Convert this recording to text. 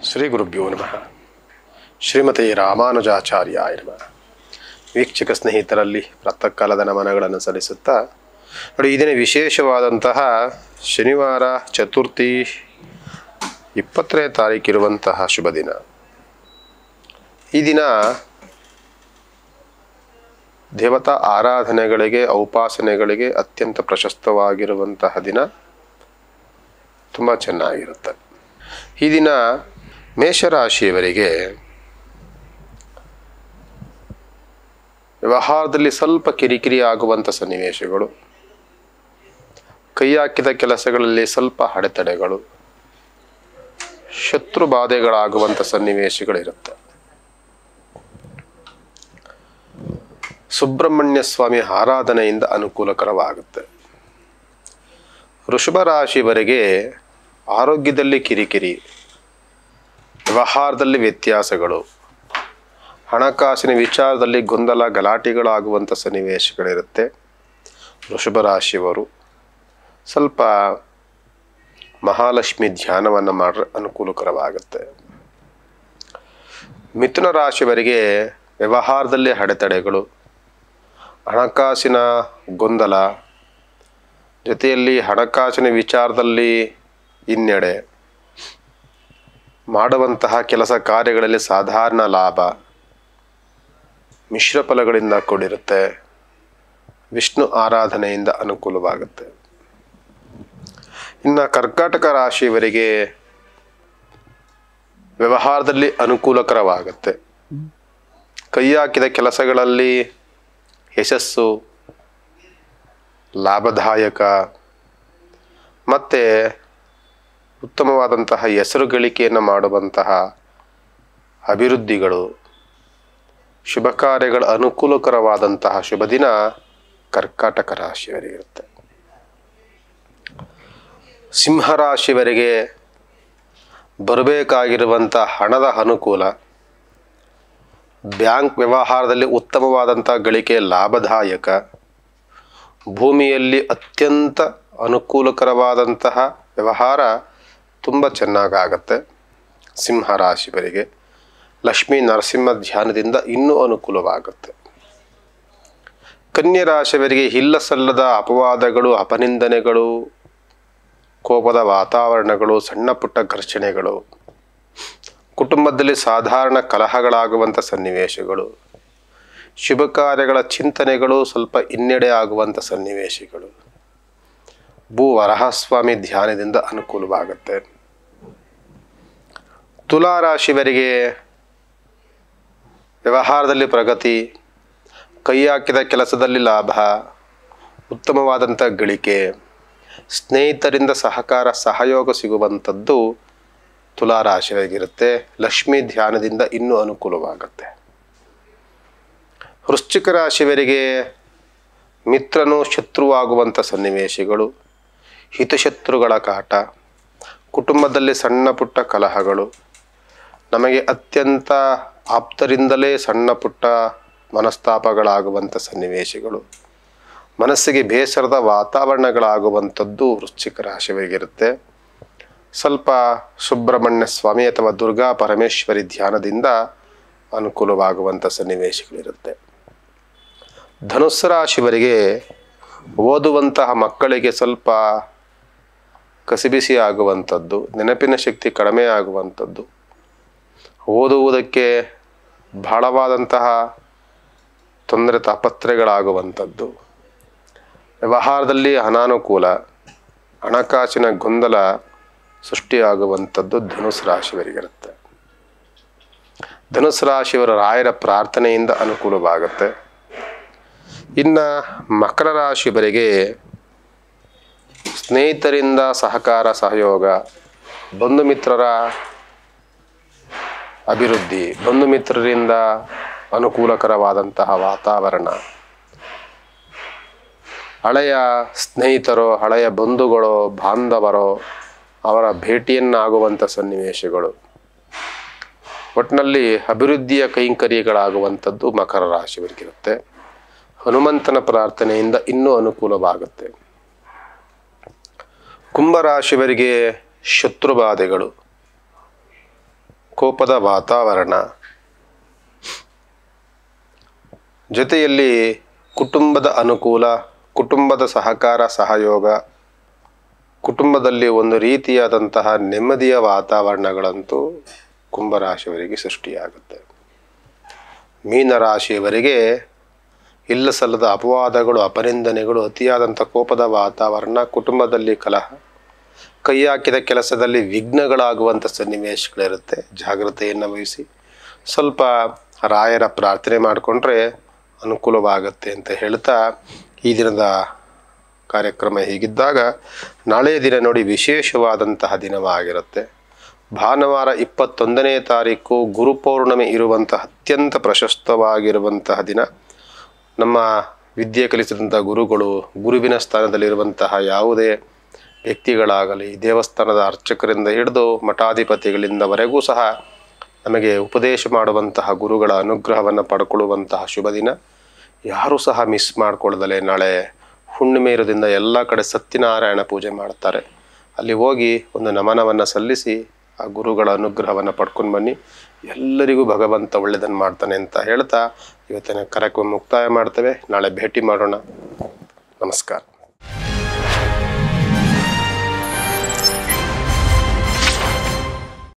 ಶ್ರೀ ಗುರುಭ್ಯೋ ನಮಃ ಶ್ರೀಮತಿ ರಾಮಾನುಜಾಚಾರ್ಯಾಯ ನಮಃ ವೀಕ್ಷಕ ಸ್ನೇಹಿತರಲ್ಲಿ ಪ್ರಾತಃ ಕಾಲದ ನಮನಗಳನ್ನು ಸಲ್ಲಿಸುತ್ತಾ ನೋಡಿ ಈ ದಿನ ವಿಶೇಷವಾದಂತಹ ಶನಿವಾರ ಚತುರ್ಥಿ ಇಪ್ಪತ್ತನೇ ತಾರೀಕಿರುವಂತಹ ಶುಭ ದಿನ ಈ ದಿನ ದೇವತಾ ಆರಾಧನೆಗಳಿಗೆ ಔಪಾಸನೆಗಳಿಗೆ ಅತ್ಯಂತ ಪ್ರಶಸ್ತವಾಗಿರುವಂತಹ ದಿನ ತುಂಬ ಚೆನ್ನಾಗಿರುತ್ತೆ ಈ ದಿನ ಮೇಷರಾಶಿಯವರಿಗೆ ವ್ಯವಹಾರದಲ್ಲಿ ಸ್ವಲ್ಪ ಕಿರಿಕಿರಿ ಆಗುವಂಥ ಸನ್ನಿವೇಶಗಳು ಕೈ ಹಾಕಿದ ಕೆಲಸಗಳಲ್ಲಿ ಸ್ವಲ್ಪ ಅಡೆತಡೆಗಳು ಶತ್ರು ಬಾಧೆಗಳಾಗುವಂಥ ಸನ್ನಿವೇಶಗಳಿರುತ್ತೆ ಸುಬ್ರಹ್ಮಣ್ಯ ಸ್ವಾಮಿ ಆರಾಧನೆಯಿಂದ ಅನುಕೂಲಕರವಾಗುತ್ತೆ ವೃಷಭ ರಾಶಿವರೆಗೆ ಆರೋಗ್ಯದಲ್ಲಿ ಕಿರಿಕಿರಿ ವ್ಯವಹಾರದಲ್ಲಿ ವ್ಯತ್ಯಾಸಗಳು ಹಣಕಾಸಿನ ವಿಚಾರದಲ್ಲಿ ಗೊಂದಲ ಗಲಾಟೆಗಳಾಗುವಂಥ ಸನ್ನಿವೇಶಗಳಿರುತ್ತೆ ವೃಷಭ ರಾಶಿಯವರು ಸ್ವಲ್ಪ ಮಹಾಲಕ್ಷ್ಮಿ ಧ್ಯಾನವನ್ನು ಮಾಡ್ರೆ ಅನುಕೂಲಕರವಾಗುತ್ತೆ ಮಿಥುನ ರಾಶಿಯವರಿಗೆ ವ್ಯವಹಾರದಲ್ಲಿ ಅಡೆತಡೆಗಳು ಹಣಕಾಸಿನ ಗೊಂದಲ ಜೊತೆಯಲ್ಲಿ ಹಣಕಾಸಿನ ವಿಚಾರದಲ್ಲಿ ಹಿನ್ನಡೆ ಮಾಡುವಂತಹ ಕೆಲಸ ಕಾರ್ಯಗಳಲ್ಲಿ ಸಾಧಾರಣ ಲಾಭ ಮಿಶ್ರ ಫಲಗಳಿಂದ ಕೂಡಿರುತ್ತೆ ವಿಷ್ಣು ಆರಾಧನೆಯಿಂದ ಅನುಕೂಲವಾಗುತ್ತೆ ಇನ್ನು ಕರ್ಕಾಟಕ ರಾಶಿಯವರಿಗೆ ವ್ಯವಹಾರದಲ್ಲಿ ಅನುಕೂಲಕರವಾಗುತ್ತೆ ಕೈ ಹಾಕಿದ ಕೆಲಸಗಳಲ್ಲಿ ಯಶಸ್ಸು ಲಾಭದಾಯಕ ಮತ್ತು ಉತ್ತಮವಾದಂತಹ ಹೆಸರು ಗಳಿಕೆಯನ್ನು ಮಾಡುವಂತಹ ಅಭಿವೃದ್ಧಿಗಳು ಶುಭ ಕಾರ್ಯಗಳ ಅನುಕೂಲಕರವಾದಂತಹ ಶುಭ ದಿನ ಕರ್ಕಾಟಕ ರಾಶಿಯವರಿಗಿರುತ್ತೆ ಸಿಂಹರಾಶಿಯವರಿಗೆ ಬರಬೇಕಾಗಿರುವಂಥ ಹಣದ ಅನುಕೂಲ ಬ್ಯಾಂಕ್ ವ್ಯವಹಾರದಲ್ಲಿ ಉತ್ತಮವಾದಂಥ ಗಳಿಕೆ ಲಾಭದಾಯಕ ಭೂಮಿಯಲ್ಲಿ ಅತ್ಯಂತ ಅನುಕೂಲಕರವಾದಂತಹ ವ್ಯವಹಾರ ತುಂಬ ಚೆನ್ನಾಗಾಗತ್ತೆ ಸಿಂಹ ರಾಶಿಯವರಿಗೆ ಲಕ್ಷ್ಮೀ ನರಸಿಂಹ ಧ್ಯಾನದಿಂದ ಇನ್ನೂ ಅನುಕೂಲವಾಗುತ್ತೆ ಕನ್ಯಾ ರಾಶಿಯವರಿಗೆ ಇಲ್ಲ ಸಲ್ಲದ ಅಪವಾದಗಳು ಅಪನಿಂದನೆಗಳು ಕೋಪದ ವಾತಾವರಣಗಳು ಸಣ್ಣ ಪುಟ್ಟ ಘರ್ಷಣೆಗಳು ಕುಟುಂಬದಲ್ಲಿ ಸಾಧಾರಣ ಕಲಹಗಳಾಗುವಂಥ ಸನ್ನಿವೇಶಗಳು ಶುಭ ಕಾರ್ಯಗಳ ಚಿಂತನೆಗಳು ಸ್ವಲ್ಪ ಹಿನ್ನಡೆ ಆಗುವಂಥ ಸನ್ನಿವೇಶಗಳು ಭೂ ವರಹಸ್ವಾಮಿ ಧ್ಯಾನದಿಂದ ಅನುಕೂಲವಾಗುತ್ತೆ ತುಲಾ ರಾಶಿಯವರಿಗೆ ವ್ಯವಹಾರದಲ್ಲಿ ಪ್ರಗತಿ ಕೈ ಹಾಕಿದ ಕೆಲಸದಲ್ಲಿ ಲಾಭ ಉತ್ತಮವಾದಂಥ ಗಳಿಕೆ ಸ್ನೇಹಿತರಿಂದ ಸಹಕಾರ ಸಹಯೋಗ ಸಿಗುವಂಥದ್ದು ತುಲಾ ರಾಶಿಯವರಿಗಿರುತ್ತೆ ಲಕ್ಷ್ಮೀ ಧ್ಯಾನದಿಂದ ಇನ್ನೂ ಅನುಕೂಲವಾಗುತ್ತೆ ವೃಶ್ಚಿಕ ರಾಶಿಯವರಿಗೆ ಮಿತ್ರನು ಶತ್ರುವಾಗುವಂಥ ಸನ್ನಿವೇಶಗಳು ಹಿತಶತ್ರುಗಳ ಕಾಟ ಕುಟುಂಬದಲ್ಲಿ ಸಣ್ಣ ಪುಟ್ಟ ಕಲಹಗಳು ನಮಗೆ ಅತ್ಯಂತ ಆಪ್ತರಿಂದಲೇ ಸಣ್ಣ ಪುಟ್ಟ ಮನಸ್ತಾಪಗಳಾಗುವಂಥ ಸನ್ನಿವೇಶಗಳು ಮನಸ್ಸಿಗೆ ಬೇಸರದ ವಾತಾವರಣಗಳಾಗುವಂಥದ್ದು ವೃಶ್ಚಿಕ ರಾಶಿಯವರಿಗಿರುತ್ತೆ ಸ್ವಲ್ಪ ಸುಬ್ರಹ್ಮಣ್ಯ ಸ್ವಾಮಿ ಅಥವಾ ದುರ್ಗಾ ಪರಮೇಶ್ವರಿ ಧ್ಯಾನದಿಂದ ಅನುಕೂಲವಾಗುವಂಥ ಸನ್ನಿವೇಶಗಳಿರುತ್ತೆ ಧನುಸ್ಸು ರಾಶಿಯವರಿಗೆ ಓದುವಂತಹ ಮಕ್ಕಳಿಗೆ ಸ್ವಲ್ಪ ಕಸಿಬಿಸಿ ಆಗುವಂಥದ್ದು ನೆನಪಿನ ಶಕ್ತಿ ಕಡಿಮೆ ಆಗುವಂಥದ್ದು ಓದುವುದಕ್ಕೆ ಬಹಳವಾದಂತಹ ತೊಂದರೆ ತಾಪತ್ರೆಗಳಾಗುವಂಥದ್ದು ವ್ಯವಹಾರದಲ್ಲಿ ಅನಾನುಕೂಲ ಹಣಕಾಸಿನ ಗೊಂದಲ ಸೃಷ್ಟಿಯಾಗುವಂಥದ್ದು ಧನುಸ್ ರಾಶಿಯವರಿಗಿರುತ್ತೆ ಧನುಸ್ ರಾಶಿಯವರ ರಾಯರ ಪ್ರಾರ್ಥನೆಯಿಂದ ಅನುಕೂಲವಾಗುತ್ತೆ ಇನ್ನು ಮಕರ ರಾಶಿಯವರಿಗೆ ಸ್ನೇಹಿತರಿಂದ ಸಹಕಾರ ಸಹಯೋಗ ಬಂಧು ಮಿತ್ರರ ಅಭಿವೃದ್ಧಿ ಬಂಧು ಮಿತ್ರರಿಂದ ಅನುಕೂಲಕರವಾದಂತಹ ವಾತಾವರಣ ಹಳೆಯ ಸ್ನೇಹಿತರು ಹಳೆಯ ಬಂಧುಗಳು ಬಾಂಧವರು ಅವರ ಭೇಟಿಯನ್ನಾಗುವಂಥ ಸನ್ನಿವೇಶಗಳು ಒಟ್ಟಿನಲ್ಲಿ ಅಭಿವೃದ್ಧಿಯ ಕೈಂಕರ್ಯಗಳಾಗುವಂಥದ್ದು ಮಕರ ರಾಶಿಯವರಿಗಿರುತ್ತೆ ಹನುಮಂತನ ಪ್ರಾರ್ಥನೆಯಿಂದ ಇನ್ನೂ ಅನುಕೂಲವಾಗುತ್ತೆ ಕುಂಭರಾಶಿಯವರಿಗೆ ಶತ್ರುಬಾಧೆಗಳು ಕೋಪದ ವಾತಾವರಣ ಜೊತೆಯಲ್ಲಿ ಕುಟುಂಬದ ಅನುಕೂಲ ಕುಟುಂಬದ ಸಹಕಾರ ಸಹಯೋಗ ಕುಟುಂಬದಲ್ಲಿ ಒಂದು ರೀತಿಯಾದಂತಹ ನೆಮ್ಮದಿಯ ವಾತಾವರಣಗಳಂತೂ ಕುಂಭರಾಶಿಯವರಿಗೆ ಸೃಷ್ಟಿಯಾಗುತ್ತೆ ಮೀನರಾಶಿಯವರಿಗೆ ಇಲ್ಲ ಸಲ್ಲದ ಅಪವಾದಗಳು ಅಪನಿಂದನೆಗಳು ಅತಿಯಾದಂಥ ಕೋಪದ ವಾತಾವರಣ ಕುಟುಂಬದಲ್ಲಿ ಕಲಹ ಕೈ ಹಾಕಿದ ಕೆಲಸದಲ್ಲಿ ವಿಘ್ನಗಳಾಗುವಂಥ ಸನ್ನಿವೇಶಗಳಿರುತ್ತೆ ಜಾಗ್ರತೆಯನ್ನು ವಹಿಸಿ ಸ್ವಲ್ಪ ರಾಯರ ಪ್ರಾರ್ಥನೆ ಮಾಡಿಕೊಂಡ್ರೆ ಅನುಕೂಲವಾಗುತ್ತೆ ಅಂತ ಹೇಳ್ತಾ ಈ ದಿನದ ಕಾರ್ಯಕ್ರಮ ಹೀಗಿದ್ದಾಗ ನಾಳೆಯ ದಿನ ನೋಡಿ ವಿಶೇಷವಾದಂತಹ ದಿನವಾಗಿರುತ್ತೆ ಭಾನುವಾರ ಇಪ್ಪತ್ತೊಂದನೇ ತಾರೀಕು ಗುರುಪೌರ್ಣಮಿ ಇರುವಂತಹ ಅತ್ಯಂತ ಪ್ರಶಸ್ತವಾಗಿರುವಂತಹ ದಿನ ನಮ್ಮ ವಿದ್ಯೆ ಕಲಿಸಿದಂಥ ಗುರುಗಳು ಗುರುವಿನ ಸ್ಥಾನದಲ್ಲಿರುವಂತಹ ಯಾವುದೇ ವ್ಯಕ್ತಿಗಳಾಗಲಿ ದೇವಸ್ಥಾನದ ಅರ್ಚಕರಿಂದ ಹಿಡಿದು ಮಠಾಧಿಪತಿಗಳಿಂದವರೆಗೂ ಸಹ ನಮಗೆ ಉಪದೇಶ ಮಾಡುವಂತಹ ಗುರುಗಳ ಅನುಗ್ರಹವನ್ನು ಪಡ್ಕೊಳ್ಳುವಂತಹ ಶುಭ ದಿನ ಯಾರೂ ಸಹ ಮಿಸ್ ಮಾಡ್ಕೊಳ್ಳದಲೆ ನಾಳೆ ಹುಣ್ಣಿಮೆ ಇರೋದ್ರಿಂದ ಎಲ್ಲ ಕಡೆ ಸತ್ಯನಾರಾಯಣ ಪೂಜೆ ಮಾಡ್ತಾರೆ ಅಲ್ಲಿ ಹೋಗಿ ಒಂದು ನಮನವನ್ನು ಸಲ್ಲಿಸಿ ಆ ಗುರುಗಳ ಅನುಗ್ರಹವನ್ನು ಪಡ್ಕೊಂಡು ಬನ್ನಿ ಎಲ್ಲರಿಗೂ ಭಗವಂತ ಒಳ್ಳೆಯದನ್ನು ಮಾಡ್ತಾನೆ ಅಂತ ಹೇಳ್ತಾ ಇವತ್ತಿನ ಕಾರ್ಯಕ್ರಮ ಮುಕ್ತಾಯ ಮಾಡ್ತೇವೆ ನಾಳೆ ಭೇಟಿ ಮಾಡೋಣ ನಮಸ್ಕಾರ